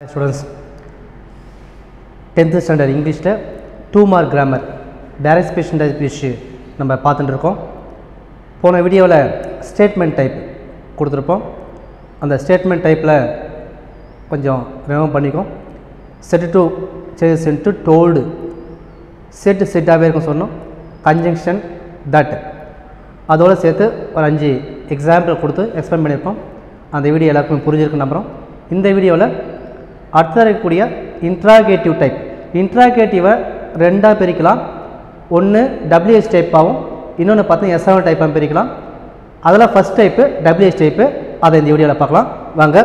Students tenth standard இங்கிலீஷில் two mark grammar direct speech type நம்ம பார்த்துட்டு இருக்கோம் போன வீடியோவில் ஸ்டேட்மெண்ட் டைப் கொடுத்துருப்போம் அந்த ஸ்டேட்மெண்ட் டைப்பில் கொஞ்சம் ரிமூவ் பண்ணிக்கும் said to changes into told said செட்டாகவே இருக்கும் சொன்னோம் கன்ஜங்ஷன் தட் அதோடு சேர்த்து ஒரு அஞ்சு எக்ஸாம்பிள் கொடுத்து எக்ஸ்பிளைன் பண்ணியிருப்போம் அந்த வீடியோ எல்லாருக்கும் புரிஞ்சிருக்கு நம்புகிறோம் இந்த வீடியோவில் அடுத்ததாக இருக்கக்கூடிய இன்ட்ராகேட்டிவ் டைப் இன்ட்ராகேட்டிவை ரெண்டாக பிரிக்கலாம் ஒன்று டபிள்யூஎஸ் டைப்பாகவும் இன்னொன்று பார்த்தீங்கன்னா எஸ்ஆர் டைப்பாக பிரிக்கலாம் அதில் ஃபஸ்ட் டைப்பு டபிள்யூஎஸ் டைப்பு அதை இந்த வீடியோவில் பார்க்கலாம் வாங்க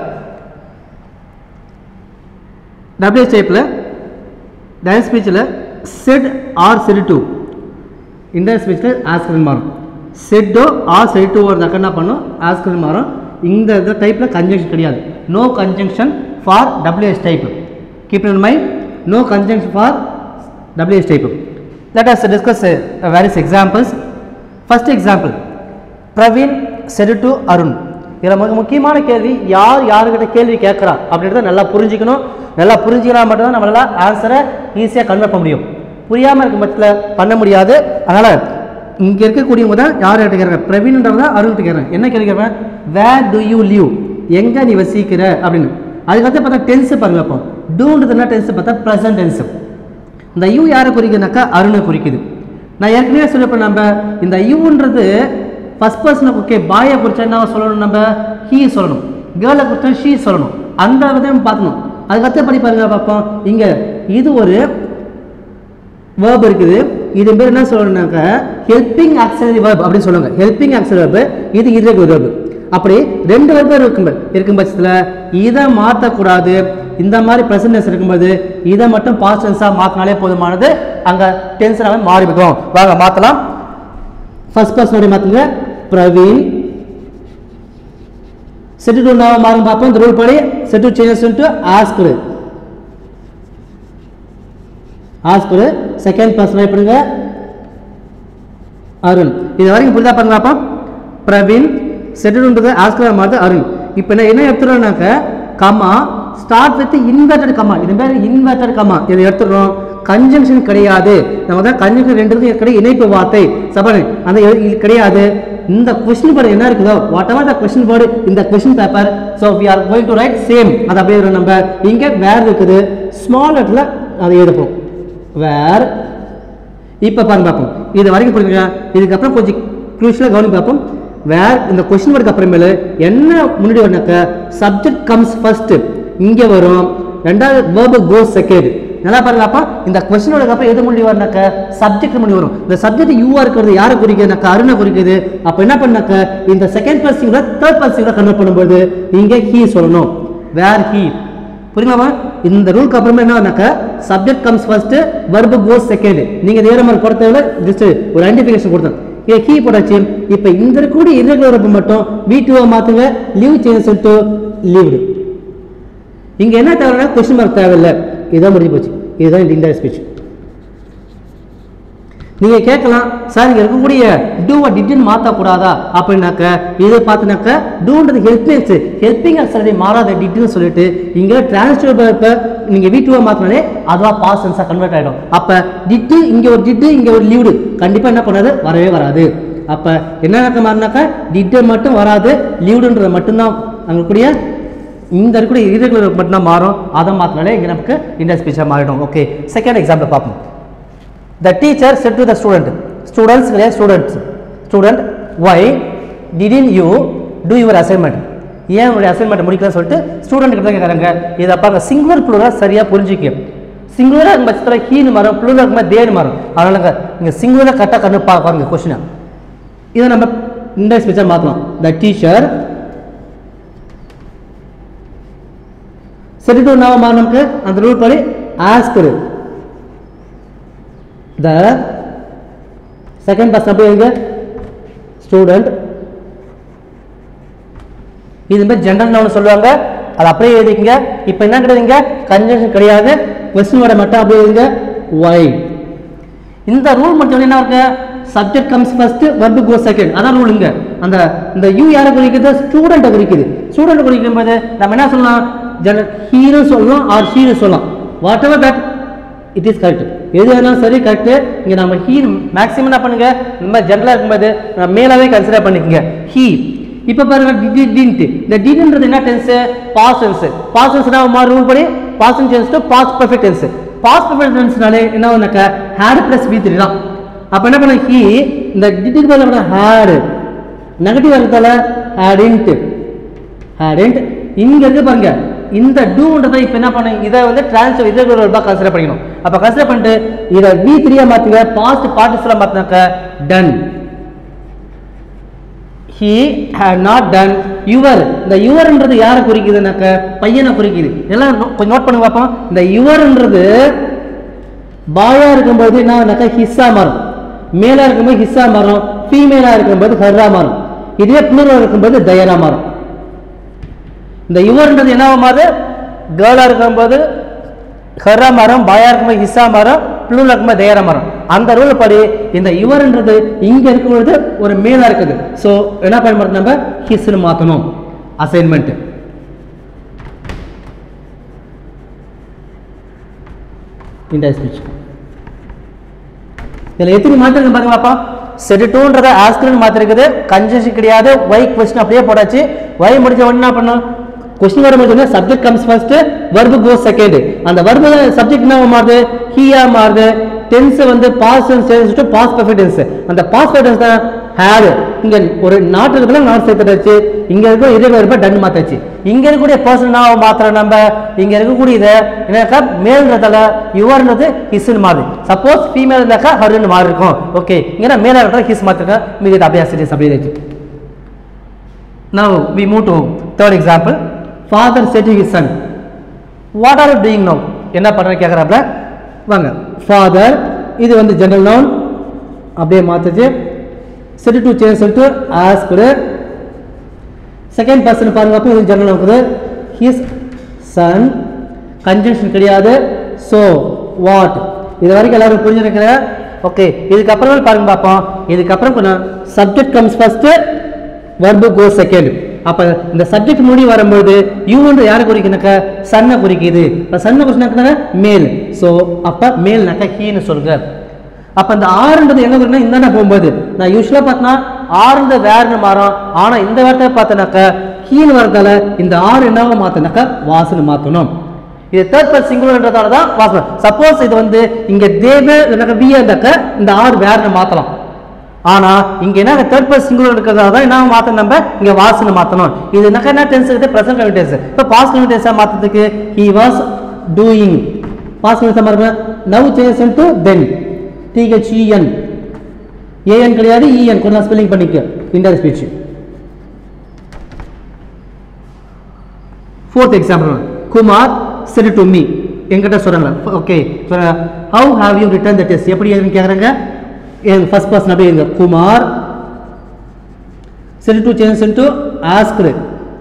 டபிள்யூஎஸ் டைப்பில் டான்ஸ் ஸ்பீச்சில் செட் ஆர் செட் டூ இந்தியன் ஸ்பீச்சில் ஆஸ்கரன் மாறும் செட்டோ ஆர் செட் டூ இருந்தாக்க என்ன பண்ணும் ஆஸ்கரன் மாறும் இந்த இந்த டைப்பில் கன்ஜங்ஷன் கிடையாது no conjunction for W S type keep in mind no conjunction for W S type let us discuss various examples first example Praveen said to Arun இதில் மிக முக்கியமான கேள்வி யார் யாருக்கிட்ட கேள்வி கேட்குறா அப்படின்றத நல்லா புரிஞ்சுக்கணும் நல்லா புரிஞ்சுக்கினா மட்டும்தான் நம்மளால் ஆன்சரை ஈஸியாக கன்வெர்ட் பண்ண முடியும் புரியாமல் இருக்கும் பட்சத்தில் பண்ண முடியாது அதனால் இங்கே இருக்கக்கூடியவங்க தான் யார் கிட்ட கேட்குறாங்க பிரவீன்ன்றவங்க தான் அருண்கிட்ட கேட்குறேன் என்ன கேட்குறேன் வேர் டு யூ லிவ் எங்கே நீ வசிக்கிற அப்படின்னு அதுக்கடுத்து பார்த்தா டென்ஸு பாருங்க அப்போ டூன்றது என்ன டென்ஸு பார்த்தா ப்ரெசன்ட் டென்ஸு இந்த யூ யாரை குறிக்குதுனாக்கா அருணை குறிக்குது நான் ஏற்கனவே சொல்லப்போ நம்ம இந்த யூன்றது ஃபஸ்ட் பர்சனை ஓகே பாயை குறிச்சா என்ன சொல்லணும் நம்ம ஹீ சொல்லணும் கேர்ளை குறிச்சா ஷீ சொல்லணும் அந்த விதம் பார்க்கணும் அதுக்கடுத்து படி பாருங்க பார்ப்போம் இங்கே இது ஒரு வேர்ப் இருக்குது இது பேர் என்ன சொல்லணும்னாக்கா ஹெல்பிங் ஆக்சலரி வேர்ப் அப்படின்னு சொல்லுவாங்க ஹெல்பிங் ஆக்சலரி வேர்ப் இது irregular verb அப்படி ரெண்டு வேர்பு இருக்கும் இருக்கும் பட்சத்தில் இதை மாற்றக்கூடாது இந்த மாதிரி ப்ரெசன்டென்ஸ் இருக்கும்போது இதை மட்டும் பாஸ்ட் டென்ஸாக மாற்றினாலே போதுமானது அங்கே டென்ஷனாகவே மாறிவிடும் வாங்க மாற்றலாம் ஃபர்ஸ்ட் பர்சனோட மாற்றுங்க பிரவீன் செட்டு டு நாம மாறும் பார்ப்போம் இந்த ரூல் படி said changes to asked asked second person write பண்ணுங்க அருண் இது வரைக்கும் புரிதா பண்ணுங்க அப்போ பிரவீன் செட்டுன்றது ஆஸ்குடு மாறுது அருண் இப்போ என்ன என்ன எடுத்துறோம்னாக்க comma start with inverted comma இது பேர் இன்வெர்டட் கமா இதை எடுத்துடுறோம் கன்ஜங்ஷன் கிடையாது நம்ம தான் கன்ஜங்ஷன் ரெண்டுக்கும் கிடையாது இணைப்பு வார்த்தை சபனை அந்த எ- இது கிடையாது இந்த கொஸ்டின் போர்டு என்ன இருக்குதோ whatever the question board இந்த question paper so we are going to write same அது அப்படியே வரும் நம்ம இங்கே வேர் இருக்குது ஸ்மால் லெட்டரில் அதை எழுதப்போம் வேர் இப்போ பாருங்க பார்ப்போம் இது வரைக்கும் புரிஞ்சுங்க இதுக்கப்புறம் கொஞ்சம் க்ரூஷியலாக கவனி பார்ப்போம் வேர் இந்த கொஸ்டின் வேர்டுக்கு அப்புறமேல என்ன முன்னாடி வரனாக்க சப்ஜெக்ட் கம்ஸ் ஃபர்ஸ்ட் இங்கே வரும் ரெண்டாவது வேர்பு கோஸ் செகண்ட் நல்லா பாருங்க அப்பா இந்த கொஸ்டினோட அப்புறம் எது முன்னாடி வரனாக்க சப்ஜெக்ட் முன்னாடி வரும் இந்த சப்ஜெக்ட் யூவா இருக்கிறது யாரை குறிக்குதுனாக்க அருணை குறிக்குது அப்போ என்ன பண்ணாக்க இந்த செகண்ட் பர்சனில் தேர்ட் பர்சனில் கன்வெர்ட் பண்ணும்போது இங்கே ஹீ சொல்லணும் வேர் ஹீ புரியுங்களாமா இந்த ரூலுக்கு அப்புறமா என்னன்னாக்க subject comes first verb goes second நீங்க நேர மாதிரி கொடுத்ததுல ஜஸ்ட் ஒரு ஐடென்டிஃபிகேஷன் கொடுத்தேன் இங்கே கீ போட்டாச்சு இப்போ இந்த இருக்கக்கூடிய irregular verb மட்டும் வி டூவை மாத்துங்க லீவ் சேஞ்ச் டு லீவ்டு இங்க என்ன தேவைன்னா கொஸ்டின் மார்க் தேவையில்லை இதுதான் முடிஞ்சு போச்சு இதுதான் இந்த இன்டைரக்ட் ஸ்பீச் நீங்க கேட்கலாம் சார் இங்க இருக்கக்கூடிய டூவை டிட்னு மாற்றக்கூடாதா அப்படின்னாக்க இது பார்த்தினாக்க டூன்றது ஹெல்பிங்ஸ் ஹெல்பிங் ஆக்சலரி மாறாத டிட்னு சொல்லிட்டு இங்க டிரான்ஸ்ஃபர் நீங்க வி டூவை மாற்றினாலே அதுவா பாஸ் சென்ஸாக கன்வெர்ட் ஆகிடும் அப்போ டிட்டு இங்க ஒரு டிட்டு இங்க ஒரு லீவ்டு கண்டிப்பா என்ன பண்ணாது வரவே வராது அப்ப என்ன நடக்க மாறினாக்கா டிட்டு மட்டும் வராது லீவ்டுன்றது மட்டும்தான் அங்கே கூடிய இந்த இருக்கக்கூடிய irregular மட்டும்தான் மாறும் அதை மாற்றினாலே இங்கே நமக்கு இந்த ஸ்பீச்சாக மாறிடும் ஓகே செகண்ட் எக்ஸாம்பிள் பார்ப்போம் the teacher said to the student students கிடையாது students student why didn't you do your assignment ஏன் உங்களுடைய அசைன்மெண்ட் முடிக்கலன்னு சொல்லிட்டு ஸ்டூடெண்ட் கிட்ட தான் கேட்குறாங்க இதை பாருங்க சிங்குலர் ப்ளூரா சரியாக புரிஞ்சுக்க சிங்குலராக இருக்கும் பட்சத்தில் ஹீனு மாறும் ப்ளூரா இருக்கும்போது தேனு மாறும் அதனால இங்கே சிங்குலராக கரெக்டாக கண்டு பா பாருங்க கொஸ்டினை இதை நம்ம இந்த ஸ்பீச்சர் மாற்றலாம் த டீச்சர் சரி டு நாம நமக்கு அந்த ரூல் படி ஆஸ்கரு the second person அப்படியே எழுதுங்க ஸ்டூடெண்ட் இது மாதிரி ஜென்ரல் நவுன் சொல்லுவாங்க அது அப்படியே எழுதிக்கங்க இப்போ என்ன கிடையாதுங்க கன்ஜென்ஷன் கிடையாது கொஸ்டின் வேர்டை மட்டும் அப்படியே எழுதுங்க ஒய் இந்த ரூல் மட்டும் என்ன இருக்கு subject comes first verb go second அதான் ரூல் இங்க அந்த இந்த யூ யாரை குறிக்குது ஸ்டூடெண்ட்டை குறிக்குது ஸ்டூடெண்ட் குறிக்கும் போது நம்ம என்ன சொல்லலாம் ஜெனரல் ஹீனு சொல்லலாம் ஆர் ஷீனு சொல்லலாம் whatever that it is correct எது வேணாலும் சரி கரெக்டு இங்கே நம்ம ஹீ மேக்ஸிமம் என்ன பண்ணுங்க இந்த மாதிரி ஜென்ரலாக இருக்கும்போது நம்ம மேலாவே கன்சிடர் பண்ணிக்கோங்க ஹீ இப்போ பாருங்க டி டின்ட்டு இந்த டின்ன்றது என்ன டென்ஸு பாஸ் டென்ஸ் பாஸ் டென்ஸ்னா மாதிரி ரூல் படி past tense to past perfect tense past perfect டென்ஸ்னாலே என்ன ஒன்றாக்கா ஹேட் ப்ளஸ் வி த்ரீ தான் அப்போ என்ன பண்ண ஹீ இந்த டிட்டு பதில் ஹேடு நெகட்டிவ் வரதால ஹேடின்ட்டு ஹேடன்ட் இங்க இருக்கு பாருங்க இந்த டூன்றதை இப்போ என்ன பண்ண இதை வந்து டிரான்ஸ்ஃபர் irregular verb கன்சிடர் பண்ணிக்கணும் அப்போ கன்சிடர் பண்ணிட்டு இதை வி த்ரீயா மாத்துங்க பாஸ்ட் பார்ட்டிசிபிளா மாத்தினாக்க done he had not done your இந்த யுவர்ன்றது யாரை குறிக்குதுனாக்க பையனை குறிக்குது எல்லாம் நோ- கொஞ்சம் நோட் பண்ணி பார்ப்போம் இந்த யுவர்ன்றது பாயா இருக்கும்போது என்னன்னாக்கா ஹிஸ்ஸா மாறும் மேலா இருக்கும்போது ஹிஸ்ஸா மாறும் ஃபீமேலா இருக்கும்போது ஹர்ரா மாறும் இதுவே ப்ளூரல் இருக்கும்போது தயரா மாறும் இந்த யுவர்ன்றது என்ன மாறுது கேர்ளா இருக்கும்போது ஹர்ரா மரம் பாயா இருக்கும்போது ஹிஸ்ஸா மரம் ப்ளூல இருக்கும்போது தயரா மரம் அந்த ரூல் படி இந்த யுவர்ன்றது இங்க இருக்கும்பொழுது ஒரு மேலா இருக்குது ஸோ என்ன பயன்படுத்த நம்ம ஹிஸ்னு மாற்றணும் அசைன்மெண்ட் இண்டா ஸ்பீச் இதில் எத்தனை மாத்திருக்கு பாருங்க பாப்பா செட் டூன்றத ஆஸ்கிரன் மாத்திருக்குது கன்ஜெஷன் கிடையாது ஒய் கொஸ்டின் அப்படியே போட்டாச்சு ஒய் முடிச்ச உடனே என்ன பண்ணணும் கொஸ்டின் வர முடிஞ்ச subject comes first verb goes second அந்த வர்பு சப்ஜெக்ட் என்ன மாறுது ஹீயா மாறுது டென்ஸ் வந்து past tense past perfect tense அந்த பாஸ் பர்ஃபெக்ட் டென்ஸ் தான் ஹேர் இங்க ஒரு நாட்டு இருக்கிற நாட் சேர்த்துட்டாச்சு இங்க இருக்க இதே வேறு டன் மாத்தாச்சு இங்க இருக்கக்கூடிய பர்சன் மாத்திரம் நம்ம இங்க இருக்கக்கூடிய இதை என்னக்கா மேல்ன்றதால யுவர்ன்றது ஹிஸ்ன்னு மாறுது சப்போஸ் ஃபீமேல் இருந்தாக்கா ஹருன்னு மாறி இருக்கும் ஓகே இங்கே மேல இருக்கிற ஹிஸ் மாத்திருக்கேன் மீதி இது அப்படியே சீரியஸ் அப்படியே இருக்கு Now we move to third example. Father said to his son, What are you doing now? என்ன பண்ற கேட்குறாப்ல வாங்க ஃபாதர் இது வந்து ஜெனரல் நவுன் அப்படியே மாத்துச்சு செட் டு சேஞ்ச் சொல்லிட்டு ஆஸ்க்டு செகண்ட் பர்சன் பாருங்க அப்போ இது ஜெனரல் இருக்குது ஹிஸ் சன் கன்ஜங்ஷன் கிடையாது ஸோ வாட் இது வரைக்கும் எல்லாரும் புரிஞ்சிருக்கிற ஓகே இதுக்கப்புறம் பாருங்க பார்ப்போம் இதுக்கப்புறம் கொஞ்சம் subject comes first verb go second அப்போ இந்த சப்ஜெக்ட் முடி வரும்போது யூன்ற யாரை குறிக்குனாக்கா சன்னை குறிக்குது இப்போ சன்னை குறிச்சுனாக்கா மேல் ஸோ அப்போ மேல்னாக்கா ஹீன்னு சொல்லுங்க அப்போ இந்த ஆறுன்றது எங்க வரும்னா இந்தாண்ட போகும்போது நான் யூஸ்வலாக பார்த்தனா ஆறுன்றது வேறுனு மாறும் ஆனால் இந்த வார்த்தையை பார்த்தனாக்கா ஹீன்னு வரதால இந்த ஆறு என்னவா மாற்றினாக்கா வாசனை மாற்றணும் இது தேர்ட் பர்சன் சிங்குலர்ன்றதால தான் வாசனை சப்போஸ் இது வந்து இங்க தேவ இல்லைனாக்கா வி இருந்தாக்க இந்த ஆறு வேறுனு மாற்றலாம் ஆனா இங்க என்ன தேர்ட் பர்சன் சிங்குலர் இருக்கிறதால தான் என்ன மாத்தணும் நம்ம இங்க வாசனை மாத்தணும் இது என்னக்கா என்ன டென்ஸ் இருக்குது பிரசன்ட் கன்டினியூஸ் இப்போ பாஸ்ட் கன்டினியூஸா மாத்ததுக்கு ஹி வாஸ் டூயிங் பாஸ்ட் கன்டினியூஸா பாருங்க now change to then T H E N A N கிடையாது இஎன் கொஞ்சம் ஸ்பெல்லிங் பண்ணிக்க இண்டர் ஸ்பீச் ஃபோர்த் எக்ஸாம்பிள் குமார் சரி டு மீ என்கிட்ட சொல்கிறாங்க okay how have you return the test எப்படி எதுன்னு கேட்குறாங்க என் ஃபர்ஸ்ட் பர்சன் அப்படியே இங்க குமார் சரி to change to asked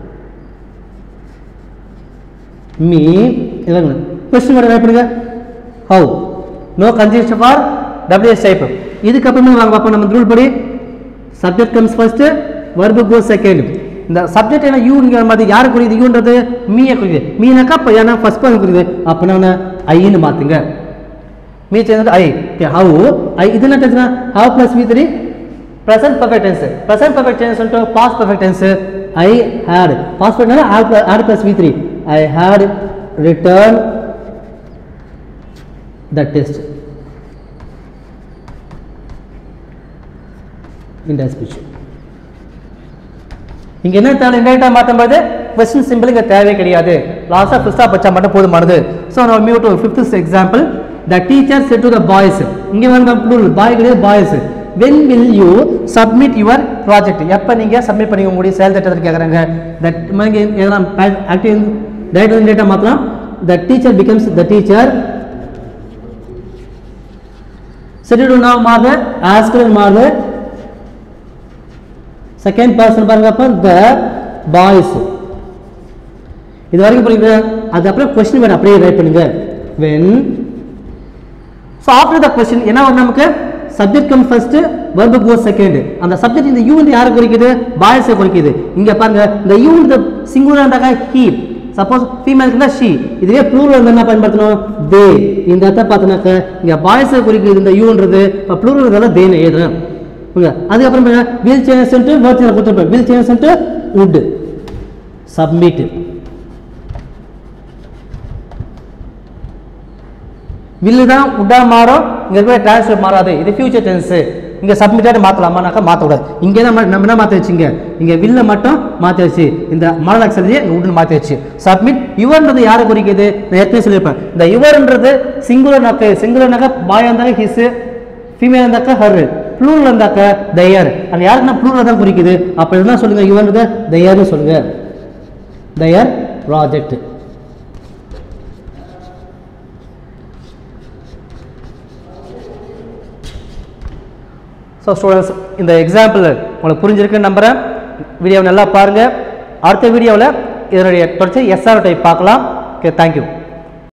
me இதாங்க கொஸ்டின் மட்டும் ரைட் பண்ணுங்க how no conjunction for W S type இதுக்கப்புறமே வாங்க பார்ப்போம் நம்ம ரூல் படி subject comes first verb go second இந்த சப்ஜெக்ட் என்ன யூங்கிற மாதிரி யாரை குறியுது யூன்றது மீயை குறியுது மீனாக்கா இப்போ ஏன்னா ஃபர்ஸ்ட் பர்சன் குறியுது அப்போ நான் ஐன்னு மாற்றுங்க மீ சேர்ந்து ஐ ஹவு ஐ இது என்ன டென்ஸ்னா have plus V three present perfect tense present perfect tense into past perfect tense i had past perfect tense had plus, had plus v3 i had returned the test in the speech இங்க என்ன தேவை இன்டெரக்டா மாத்தும்போது question simple இங்க தேவை கிடையாது லாஸ்டா ஃபர்ஸ்டா பச்சா மட்டும் போதுமானது ஸோ நம்ம மியூ to fifth example the teacher said to the boys இங்க வந்து ப்ளூரல் பாய் கிடையாது boys when will you submit your project எப்போ நீங்கள் சப்மிட் பண்ணிக்க முடியும் செயல் திட்டத்தில் கேட்குறாங்க தட் மாதிரி எதனா ஆக்டிவ் டைரக்ட் டேட்டா மாற்றலாம் the teacher becomes the teacher செட்டில் நான் மாறுது ஆஸ்கல் மாறுது செகண்ட் பர்சன் பாருங்க அப்போ த பாய்ஸ் இது வரைக்கும் புரியுது அதுக்கப்புறம் கொஸ்டின் வேணும் அப்படியே ரைட் பண்ணுங்க when so after the question என்ன வரும் நமக்கு subject come first verb goes second அந்த சப்ஜெக்ட் இந்த யூ வந்து யாரை குறிக்குது பாய்ஸை குறிக்குது இங்க பாருங்க இந்த யூ இந்த சிங்குலர் இருந்தாக்கா ஹீ சப்போஸ் ஃபீமேலுக்கு இருந்தால் ஷீ இதுவே ப்ளூரில் வந்து என்ன பயன்படுத்தணும் தே இந்த இடத்த பார்த்தோன்னாக்க இங்கே பாய்ஸை குறிக்குது இந்த யூன்றது இப்போ ப்ளூரில் இருந்தாலும் தேன்னு எழுதுறேன் ஓகே அதுக்கப்புறம் வீல் சேஞ்சஸ் வேர்ட் சேனல் கொடுத்துருப்பேன் will changes would submit will தான் உட்டா மாறும் இங்கே இருக்கிற டிரான்ஸ்ஃபர் மாறாது இது ஃபியூச்சர் டென்ஸு இங்கே சப்மிட்டாக மாற்றலாமானாக்கா மாற்றக்கூடாது இங்கே தான் நம்ம என்ன மாற்றி வச்சுங்க இங்கே வில்ல மட்டும் மாற்றி வச்சு இந்த மாடல் அக்சலையே உடன் மாற்றி வச்சு சப்மிட் யுவர்ன்றது யாரை குறிக்குது நான் ஏற்கனவே சொல்லியிருப்பேன் இந்த யுவர்ன்றது சிங்குலர் நக்க சிங்குலர் நக்க பாய் இருந்தாக்க ஹிஸ் ஃபீமேல் இருந்தாக்க ஹர் ப்ளூரில் இருந்தாக்க தயர் அந்த யாருக்குன்னா ப்ளூரில் தான் குறிக்குது அப்போ என்ன சொல்லுங்க யுவர்ன்றதை தயர்னு சொல்லுங்க தயர் ப்ராஜெக்ட் ஸோ ஸ்டூடெண்ட்ஸ் இந்த எக்ஸாம்பிள் உங்களுக்கு புரிஞ்சிருக்குன்னு நம்புகிறேன் வீடியோவை நல்லா பாருங்கள் அடுத்த வீடியோவில் இதனுடைய தொடர்ச்சி எஸ்ஆர் டைப் பார்க்கலாம் ஓகே தேங்க்யூ